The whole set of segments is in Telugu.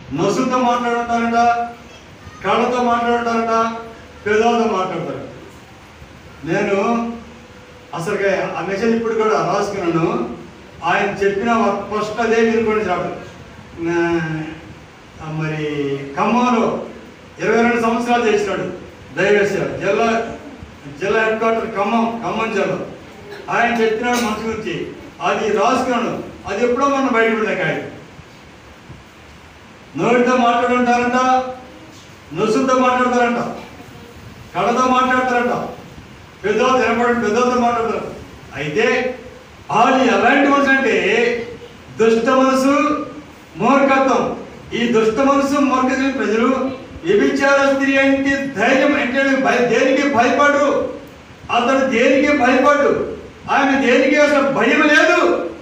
నసుతో మాట్లాడతారట కళ్ళతో మాట్లాడతారట పెదవులతో మాట్లాడతారట నేను అసలు ఆ మెసేజ్ ఇప్పుడు కూడా రాసుకున్నాను ఆయన చెప్పిన ఫస్ట్ అదే వినుకోండి చాలు ఆ, మరి ఖమ్మంలో ఇరవై రెండు సంవత్సరాలు చేసినాడు దైవసేవ జిల్లా జిల్లా హెడ్ క్వార్టర్ ఖమ్మం ఖమ్మం జిల్లా ఆయన చెప్పినాడు మనసు గురించి అది రాసుకున్నాడు అది ఎప్పుడో మనం బయట పెట్టాక నోటితో మాట్లాడుంటారంట నొసులతో మాట్లాడతారంట కళ్ళతో మాట్లాడతారంట పెద్దతో తినపడి పెద్దతో మాట్లాడతారు అయితే వాళ్ళు ఎలాంటి మనసు అంటే దుష్ట మనసు మూర్ఖత్వం ఈ దుష్ట మనసు మూర్ఖత్వం ప్రజలు వ్యభిచార స్త్రీ అంటే ధైర్యం అంటే భయ దేనికి భయపడు అతడు దేనికి భయపడు ఆయన దేనికి అసలు భయం లేదు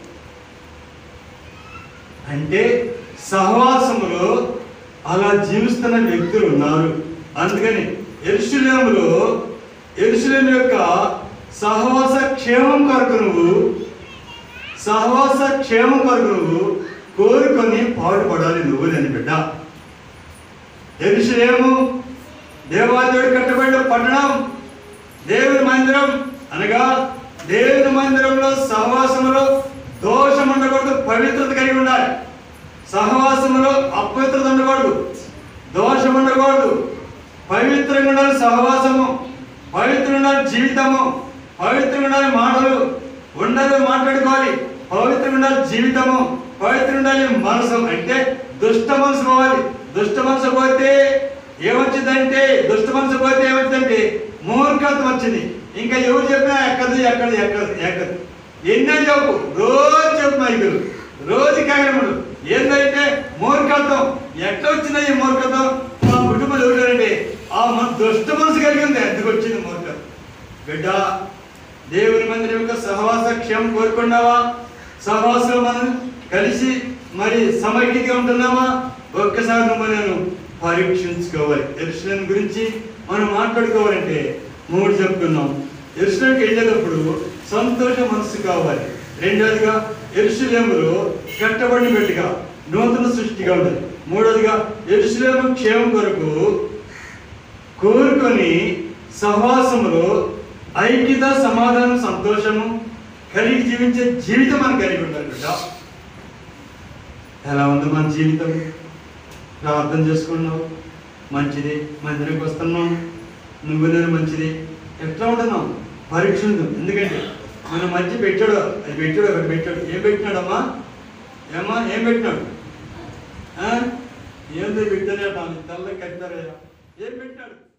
అంటే సహవాసములో అలా జీవిస్తున్న వ్యక్తులు ఉన్నారు అందుకని ఎరుషులేములో ఎరుషులేము యొక్క సహవాస క్షేమం కొరకు నువ్వు సహవాస క్షేమం కొరకు నువ్వు కోరుకొని పాటుపడాలి నువ్వు లేని బిడ్డ ఎరుషులేము దేవాదేవుడు కట్టబడిన పట్టణం దేవుని మందిరం అనగా దేవుని మందిరంలో సహవాసములో దోషం ఉండకూడదు పవిత్రత కలిగి ఉండాలి సహవాసములో అపవిత్రత ఉండకూడదు దోషం ఉండకూడదు పవిత్రంగా ఉండాలి సహవాసము పవిత్రంగా ఉండాలి జీవితము పవిత్రంగా ఉండాలి మాటలు ఉండాలి మాట్లాడుకోవాలి పవిత్రంగా ఉండాలి జీవితము పవిత్రంగా ఉండాలి మనసు అంటే దుష్ట మనసు పోవాలి దుష్ట మనసు పోతే ఏమొచ్చిందంటే దుష్ట మనసు పోతే ఏమొచ్చిందంటే మూర్ఖత్వం వచ్చింది ఇంకా ఎవరు చెప్పినా ఎక్కదు ఎక్కదు ఎక్కదు ఎక్కదు ఎన్నో చెప్పు రోజు చెప్పు మైకులు రోజు కార్యములు ఏంటంటే మూర్ఖత్వం ఎట్లా వచ్చిందా ఈ మూర్ఖత్వం మా కుటుంబం ఎవరండి ఆ మన దుష్ట మనసు కలిగింది ఎందుకు వచ్చింది మూర్ఖత్వం బిడ్డ దేవుని మందిరం యొక్క సహవాస క్షేమం కోరుకున్నావా సహవాసం మనం కలిసి మరి సమైక్యతగా ఉంటున్నామా ఒక్కసారి నువ్వు నేను పరీక్షించుకోవాలి ఎరుసలేం గురించి మనం మాట్లాడుకోవాలంటే మూడు చెప్పుకున్నాం ఎరుసలేంకి వెళ్ళేటప్పుడు సంతోష మనసు కావాలి రెండోదిగా ఎరుసలేములో కట్టబడిన బిడ్డగా నూతన సృష్టిగా ఉండాలి మూడోదిగా ఎరుసలేము క్షేమం కొరకు కోరుకొని సహవాసములో ఐక్యత సమాధానం సంతోషము కలిగి జీవించే జీవితం మనం కలిగి ఉండాలి బిడ్డ ఎలా ఉంది మన జీవితం ప్రార్థన చేసుకున్నావు మంచిది మందిరానికి వస్తున్నాం నువ్వు నేను మంచిది ఎట్లా ఉంటున్నావు పరీక్ష ఉంది ఎందుకంటే మన మధ్య పెట్టాడు అది పెట్టాడు ఒకటి పెట్టాడు ఏం పెట్టినాడమ్మా ఏమ్మా ఏం పెట్టినాడు ఆ? ఏందో పెట్టానే తెల్ల కట్టారా ఏం పెట్టాడు